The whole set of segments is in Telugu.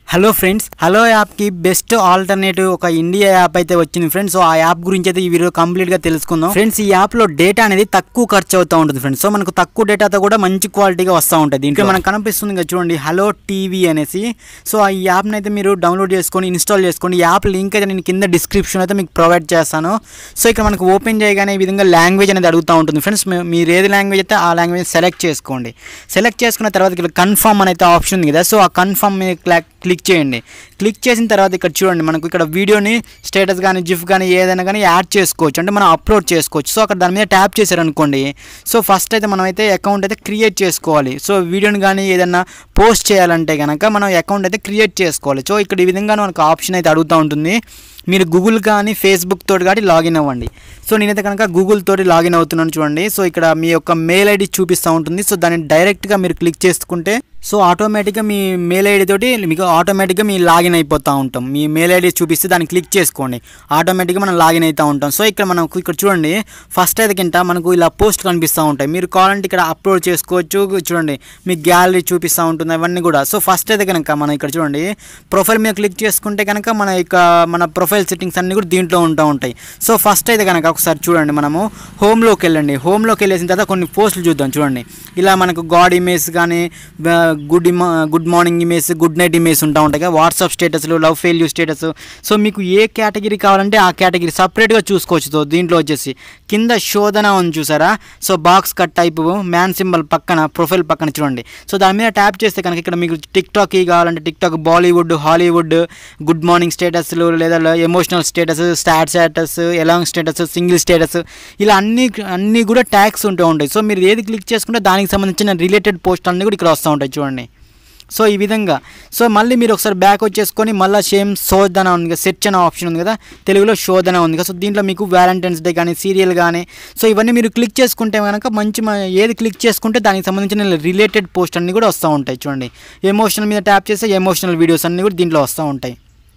హలో ఫ్రెండ్స్ హలో యాప్కి బెస్ట్ ఆల్టర్నేటివ్ ఒక ఇండియా యాప్ అయితే వచ్చింది ఫ్రెండ్స్ సో ఆ యాప్ గురించి అయితే ఈ వీడియో కంప్లీట్ గా తెలుసుకుందాం ఫ్రెండ్స్ ఈ యాప్ లో డేటా అనేది తక్కువ ఖర్చు అవుతూ ఉంటుంది ఫ్రెండ్స్ సో మనకు తక్కువ డేటాతో కూడా మంచి క్వాలిటీగా వస్తూ ఉంటుంది దీంట్లో మనకు కనిపిస్తుంది కదా చూడండి హలో టీవీ అనేసి సో ఆ యాప్ని అయితే మీరు డౌన్లోడ్ చేసుకొని ఇన్స్టాల్ చేసుకోండి ఈ యాప్ లింక్ అయితే నేను కింద డిస్క్రిప్షన్ అయితే మీకు ప్రొవైడ్ చేస్తాను సో ఇక్కడ మనకు ఓపెన్ చేయగానే ఈ విధంగా లాంగ్వేజ్ అనేది అడుగుతూ ఉంటుంది ఫ్రెండ్స్ మీరు ఏది లాంగ్వేజ్ అయితే ఆ లాంగ్వేజ్ సెలెక్ట్ చేసుకోండి సెలెక్ట్ చేసుకున్న తర్వాత ఇక్కడ కన్ఫర్మ్ అనేది ఆప్షన్ ఉంది కదా సో ఆ కన్ఫర్మ్ మీద క్లా- క్లిక్ చేయండి క్లిక్ చేసిన తర్వాత ఇక్కడ చూడండి మనకు ఇక్కడ వీడియోని స్టేటస్ కానీ జిఫ్ కానీ ఏదైనా కానీ యాడ్ చేసుకోవచ్చు అంటే మనం అప్లోడ్ చేసుకోవచ్చు సో అక్కడ దాని మీద ట్యాప్ చేశారనుకోండి సో ఫస్ట్ అయితే మనం అయితే అకౌంట్ అయితే క్రియేట్ చేసుకోవాలి సో వీడియోని కానీ ఏదైనా పోస్ట్ చేయాలంటే కనుక మనం అకౌంట్ అయితే క్రియేట్ చేసుకోవాలి సో ఇక్కడ ఈ విధంగా మనకు ఆప్షన్ అయితే అడుగుతూ ఉంటుంది మీరు గూగుల్ కానీ ఫేస్బుక్ తోటి కానీ లాగిన్ అవ్వండి సో నేనైతే కనుక గూగుల్ తోటి లాగిన్ అవుతున్నాను చూడండి సో ఇక్కడ మీ యొక్క మెయిల్ ఐడి చూపిస్తూ ఉంటుంది సో దాన్ని డైరెక్ట్గా మీరు క్లిక్ చేసుకుంటే సో ఆటోమేటిక్గా మీ మెయిల్ ఐడి తోటి మీకు ఆటోమేటిక్గా మీ లాగిన్ అయిపోతూ ఉంటాం మీ మెయిల్ ఐడి చూపిస్తే దాన్ని క్లిక్ చేసుకోండి ఆటోమేటిక్గా మనం లాగిన్ అవుతూ ఉంటాం సో ఇక్కడ మనం ఇక్కడ చూడండి ఫస్ట్ అయితే కింద మనకు ఇలా పోస్ట్ కనిపిస్తూ ఉంటాయి మీరు కావాలంటే ఇక్కడ అప్లోడ్ చేసుకోవచ్చు చూడండి మీ గ్యాలరీ చూపిస్తూ ఉంటుంది అవన్నీ కూడా సో ఫస్ట్ అయితే కనుక మనం ఇక్కడ చూడండి ప్రొఫైల్ మీద క్లిక్ చేసుకుంటే కనుక మన యొక్క మన ప్రొఫైల్ సెట్టింగ్స్ అన్నీ కూడా దీంట్లో ఉంటూ ఉంటాయి సో ఫస్ట్ అయితే కనుక ఒకసారి చూడండి మనము హోమ్లోకి వెళ్ళండి హోమ్లోకి వెళ్ళేసిన తర్వాత కొన్ని పోస్టులు చూద్దాం చూడండి ఇలా మనకు గాడ్ ఇమేజ్ కానీ గుడ్ ఇమా good morning image good night image ఉంటా ఉంటాయి కదా వాట్సాప్ స్టేటస్లు లవ్ ఫెయిల్యూర్ స్టేటస్ సో మీకు ఏ కేటగిరీ కావాలంటే ఆ కేటగిరీ సపరేట్గా చూసుకోవచ్చు సో దీంట్లో వచ్చేసి కింద శోధన ఉంది చూసారా so box cut type man symbol పక్కన ప్రొఫైల్ పక్కన చూడండి సో దాని మీద ట్యాప్ చేస్తే కనుక ఇక్కడ మీకు టిక్ టాక్ కావాలంటే TikTok Bollywood Hollywood good morning స్టేటస్లు లేదా emotional status stat status alone status single status ఇలా అన్ని అన్నీ కూడా ట్యాగ్స్ ఉంటూ ఉంటాయి సో మీరు ఏది క్లిక్ చేసుకుంటే దానికి సంబంధించిన రిలేటెడ్ పోస్ట్ అన్నీ కూడా ఇక్కడ వస్తూ ఉంటాయి చూడండి సో ఈ విధంగా సో మళ్ళీ మీరు ఒకసారి బ్యాక్ వచ్చేసుకొని మళ్ళీ సేమ్ శోధన ఉంది కదా సెర్చ్ అనే ఆప్షన్ ఉంది కదా తెలుగులో శోధన ఉంది కదా సో దీంట్లో మీకు వ్యాలంటైన్స్ డే కానీ సీరియల్ కానీ సో ఇవన్నీ మీరు క్లిక్ చేసుకుంటే కనుక మంచి మ- ఏది క్లిక్ చేసుకుంటే దానికి సంబంధించిన రిలేటెడ్ పోస్ట్ అన్నీ కూడా వస్తూ ఉంటాయి చూడండి ఎమోషనల్ మీద ట్యాప్ చేస్తే ఎమోషనల్ వీడియోస్ అన్నీ కూడా దీంట్లో వస్తూ ఉంటాయి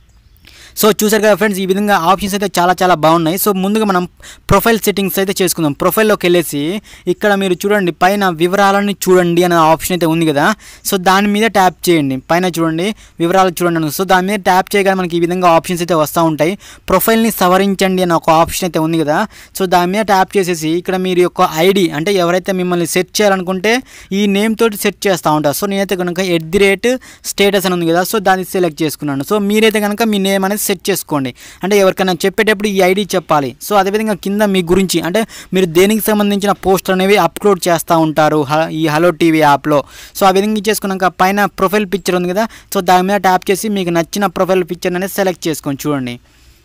సో చూసారు కదా ఫ్రెండ్స్ ఈ విధంగా ఆప్షన్స్ అయితే చాలా చాలా బాగున్నాయి సో ముందుగా మనం ప్రొఫైల్ సెట్టింగ్స్ అయితే చేసుకుందాం ప్రొఫైల్లోకి వెళ్ళేసి ఇక్కడ మీరు చూడండి పైన వివరాలను చూడండి అనే ఆప్షన్ అయితే ఉంది కదా సో దాని మీద ట్యాప్ చేయండి పైన చూడండి వివరాలు చూడండి అని సో దాని మీద ట్యాప్ చేయగానే మనకి ఈ విధంగా ఆప్షన్స్ అయితే వస్తూ ఉంటాయి ప్రొఫైల్ని సవరించండి అనే ఒక ఆప్షన్ అయితే ఉంది కదా సో దాని మీద ట్యాప్ చేసేసి ఇక్కడ మీరు యొక్క ఐడి అంటే ఎవరైతే మిమ్మల్ని సెట్ చేయాలనుకుంటే ఈ నేమ్ తోటి సెట్ చేస్తూ ఉంటారు సో నేనైతే కనుక ఎట్ ది రేట్ స్టేటస్ అని ఉంది కదా సో దాన్ని సెలెక్ట్ చేసుకున్నాను సో మీరైతే కనుక మీ నేమ్ అనేది సెట్ చేసుకోండి అంటే ఎవరికైనా చెప్పేటప్పుడు ఈ ఐడి చెప్పాలి సో అదేవిధంగా కింద మీ గురించి అంటే మీరు దేనికి సంబంధించిన పోస్ట్ అనేవి అప్లోడ్ చేస్తూ ఉంటారు హ- ఈ హలో టీవీ యాప్లో సో ఆ విధంగా చేసుకున్నాక పైన ప్రొఫైల్ పిక్చర్ ఉంది కదా సో దాని మీద ట్యాప్ చేసి మీకు నచ్చిన ప్రొఫైల్ పిక్చర్ అనేది సెలెక్ట్ చేసుకొని చూడండి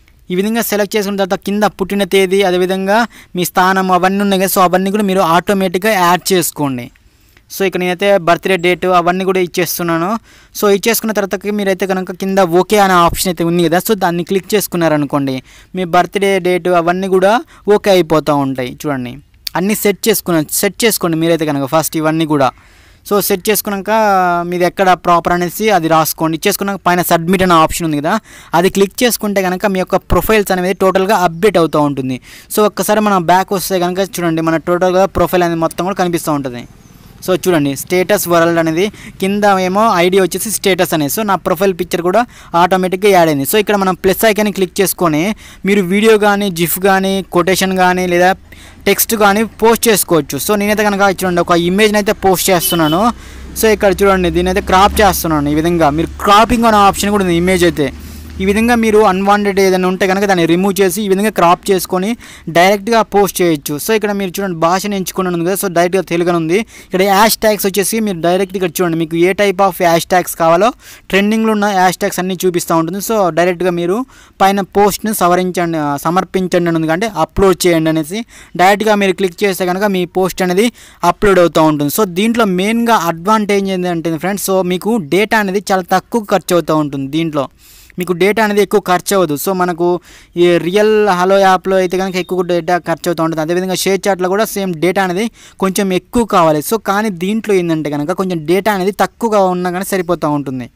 ఈ విధంగా సెలెక్ట్ చేసుకున్న తర్వాత కింద పుట్టిన తేదీ అదేవిధంగా మీ స్థానం అవన్నీ ఉన్నాయి కదా సో అవన్నీ కూడా మీరు ఆటోమేటిక్గా యాడ్ చేసుకోండి సో ఇక్కడ నేనైతే బర్త్డే డేట్ అవన్నీ కూడా ఇచ్చేస్తున్నాను సో ఇచ్చేసుకున్న తర్వాత మీరైతే కనుక కింద ఓకే అనే ఆప్షన్ అయితే ఉంది కదా సో దాన్ని క్లిక్ చేసుకున్నారనుకోండి మీ బర్త్డే డేట్ అవన్నీ కూడా ఓకే అయిపోతూ ఉంటాయి చూడండి అన్నీ సెట్ చేసుకున్న సెట్ చేసుకోండి మీరైతే కనుక ఫస్ట్ ఇవన్నీ కూడా సో సెట్ చేసుకున్నాక మీది ఎక్కడ ప్రాపర్ అనేసి అది రాసుకోండి ఇచ్చేసుకున్నాక పైన సబ్మిట్ అనే ఆప్షన్ ఉంది కదా అది క్లిక్ చేసుకుంటే కనుక మీ యొక్క ప్రొఫైల్స్ అనేది టోటల్గా అప్డేట్ అవుతూ ఉంటుంది సో ఒక్కసారి మనం బ్యాక్ వస్తే కనుక చూడండి మన టోటల్గా ప్రొఫైల్ అనేది మొత్తం కూడా కనిపిస్తూ ఉంటుంది సో చూడండి స్టేటస్ వరల్డ్ అనేది కింద ఏమో ఐడి వచ్చేసి స్టేటస్ అనేది సో నా ప్రొఫైల్ పిక్చర్ కూడా ఆటోమేటిక్గా యాడ్ అయింది సో ఇక్కడ మనం ప్లస్ ఐకాన్ని క్లిక్ చేసుకొని మీరు వీడియో కానీ జిఫ్ కానీ కొటేషన్ కానీ లేదా టెక్స్ట్ కానీ పోస్ట్ చేసుకోవచ్చు సో నేనైతే కనుక చూడండి ఒక ఇమేజ్ని అయితే పోస్ట్ చేస్తున్నాను సో ఇక్కడ చూడండి దీని అయితే క్రాప్ చేస్తున్నాను ఈ విధంగా మీరు క్రాపింగ్ అనే ఆప్షన్ కూడా ఉంది ఇమేజ్ అయితే ఈ విధంగా మీరు అన్వాంటెడ్ ఏదైనా ఉంటే కనుక దాన్ని రిమూవ్ చేసి ఈ విధంగా క్రాప్ చేసుకొని డైరెక్ట్గా పోస్ట్ చేయొచ్చు సో ఇక్కడ మీరు చూడండి భాషను ఎంచుకుని ఉంది కదా సో డైరెక్ట్గా తెలుగు అని ఉంది ఇక్కడ యాష్ ట్యాగ్స్ వచ్చేసి మీరు డైరెక్ట్ ఇక్కడ చూడండి మీకు ఏ టైప్ ఆఫ్ యాష్ ట్యాగ్స్ కావాలో ట్రెండింగ్లో ఉన్న యాష్ ట్యాగ్స్ అన్ని చూపిస్తూ ఉంటుంది సో డైరెక్ట్గా మీరు పైన పోస్ట్ని సవరించండి ఆ, సమర్పించండి అని ఉంది అంటే అప్లోడ్ చేయండి అనేసి డైరెక్ట్గా మీరు క్లిక్ చేస్తే కనుక మీ పోస్ట్ అనేది అప్లోడ్ అవుతూ ఉంటుంది సో దీంట్లో మెయిన్గా అడ్వాంటేజ్ ఏంటంటే ఫ్రెండ్స్ సో మీకు డేటా అనేది చాలా తక్కువ ఖర్చు అవుతూ ఉంటుంది దీంట్లో మీకు డేటా అనేది ఎక్కువ ఖర్చు అవ్వదు సో మనకు ఈ రియల్ హలో యాప్లో అయితే కనుక ఎక్కువ డేటా ఖర్చు అవుతూ ఉంటుంది అదేవిధంగా షేర్ చాట్లో కూడా సేమ్ డేటా అనేది కొంచెం ఎక్కువ కావాలి సో కానీ దీంట్లో ఏంటంటే కనుక కొంచెం డేటా అనేది తక్కువగా ఉన్నా కానీ సరిపోతూ ఉంటుంది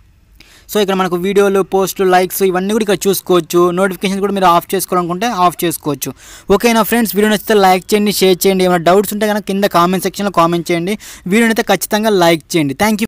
సో ఇక్కడ మనకు వీడియోలు పోస్టులు లైక్స్ ఇవన్నీ కూడా ఇక్కడ చూసుకోవచ్చు నోటిఫికేషన్ కూడా మీరు ఆఫ్ చేసుకోవాలనుకుంటే ఆఫ్ చేసుకోవచ్చు ఓకేనా ఫ్రెండ్స్ వీడియో నచ్చితే లైక్ చేయండి షేర్ చేయండి ఏమైనా డౌట్స్ ఉంటే కనుక కింద కామెంట్ సెక్షన్లో కామెంట్ చేయండి వీడియోని అయితే ఖచ్చితంగా లైక్ చేయండి థ్యాంక్ యూ